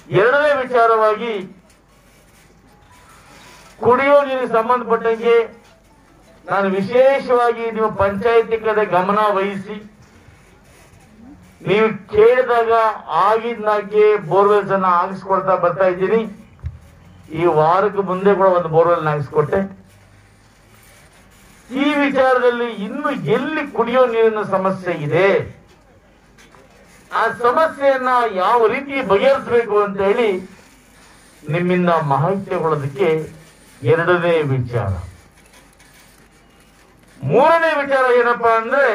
ಎರಡನೇ ವಿಚಾರವಾಗಿ ಕುಡಿಯೋ ನೀರಿಗೆ ಸಂಬಂಧಪಟ್ಟಂಗೆ ನಾನು ವಿಶೇಷವಾಗಿ ನಿಮ್ಮ ಪಂಚಾಯತಿ ಕಡೆ ಗಮನ ವಹಿಸಿ ನೀವು ಕೇಳಿದಾಗ ಆಗಿದ್ದಾಗೆ ಬೋರ್ವೆಲ್ಸ್ ಅನ್ನ ಹಾಕಿಸ್ಕೊಳ್ತಾ ಬರ್ತಾ ಇದ್ದೀನಿ ಈ ವಾರಕ್ಕೆ ಮುಂದೆ ಕೂಡ ಒಂದು ಬೋರ್ವೆಲ್ ಹಾಕಿಸ್ಕೊಟ್ಟೆ ಈ ವಿಚಾರದಲ್ಲಿ ಇನ್ನು ಎಲ್ಲಿ ಕುಡಿಯೋ ನೀರಿನ ಸಮಸ್ಯೆ ಇದೆ ಆ ಸಮಸ್ಯೆಯನ್ನ ಯಾವ ರೀತಿ ಬಗೆಹರಿಸಬೇಕು ಅಂತ ಹೇಳಿ ನಿಮ್ಮಿಂದ ಮಾಹಿತಿ ತಗೊಳ್ಳೋದಕ್ಕೆ ಎರಡನೇ ವಿಚಾರ ಮೂರನೇ ವಿಚಾರ ಏನಪ್ಪಾ ಅಂದ್ರೆ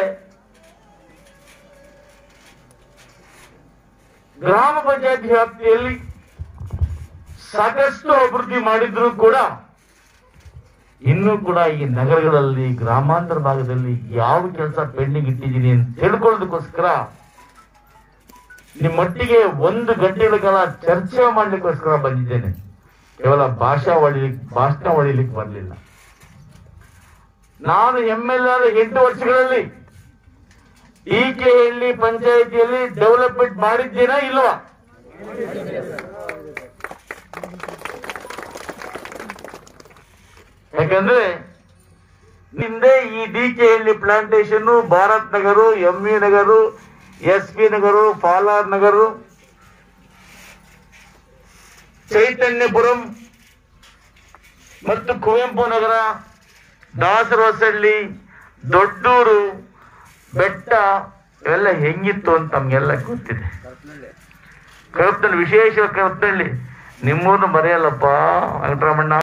ಗ್ರಾಮ ಪಂಚಾಯತ್ ವ್ಯಾಪ್ತಿಯಲ್ಲಿ ಸಾಕಷ್ಟು ಅಭಿವೃದ್ಧಿ ಮಾಡಿದ್ರು ಕೂಡ ಇನ್ನೂ ಕೂಡ ಈ ನಗರಗಳಲ್ಲಿ ಗ್ರಾಮಾಂತರ ಭಾಗದಲ್ಲಿ ಯಾವ ಕೆಲಸ ಪೆಂಡಿಂಗ್ ಇಟ್ಟಿದ್ದೀನಿ ಅಂತ ತಿಳ್ಕೊಳ್ಳೋದಕ್ಕೋಸ್ಕರ ನಿಮ್ಮೊಟ್ಟಿಗೆ ಒಂದು ಗಂಟೆಗಳ ಕಾಲ ಚರ್ಚೆ ಮಾಡ್ಲಿಕ್ಕೋಸ್ಕರ ಬಂದಿದ್ದೇನೆ ಕೇವಲ ಭಾಷಾ ಹೊಡಿಲಿಕ್ಕೆ ಭಾಷಣ ಹೊಡಿಲಿಕ್ಕೆ ಬರಲಿಲ್ಲ ನಾನು ಎಂ ಎಲ್ ಆದ ಎಂಟು ವರ್ಷಗಳಲ್ಲಿ ಈ ಕೆ ಹಳ್ಳಿ ಪಂಚಾಯಿತಿಯಲ್ಲಿ ಡೆವಲಪ್ಮೆಂಟ್ ಮಾಡಿದ್ದೀನಾ ಇಲ್ವಾ ಯಾಕಂದ್ರೆ ಹಿಂದೆ ಈ D K Halli plantation Bharat Nagar M E Nagar S P Nagar Palar Nagar Chaitanyapuram ಮತ್ತು ಕುವೆಂಪು ನಗರ ದಾಸರಹೊಸಳ್ಳಿ ದೊಡ್ಡೂರು ಬೆಟ್ಟ ಇವೆಲ್ಲ ಹೆಂಗಿತ್ತು ಅಂತ ನಮ್ಗೆಲ್ಲ ಗೊತ್ತಿದೆ ಕರಪ್ನಲ್ಲಿ ವಿಶೇಷ ಕರಪ್ನಲ್ಲಿ ನಿಮ್ಮೂರ್ನ ಮರೆಯಲ್ಲಪ್ಪ ವೆಂಕಟರಮಣ್ಣ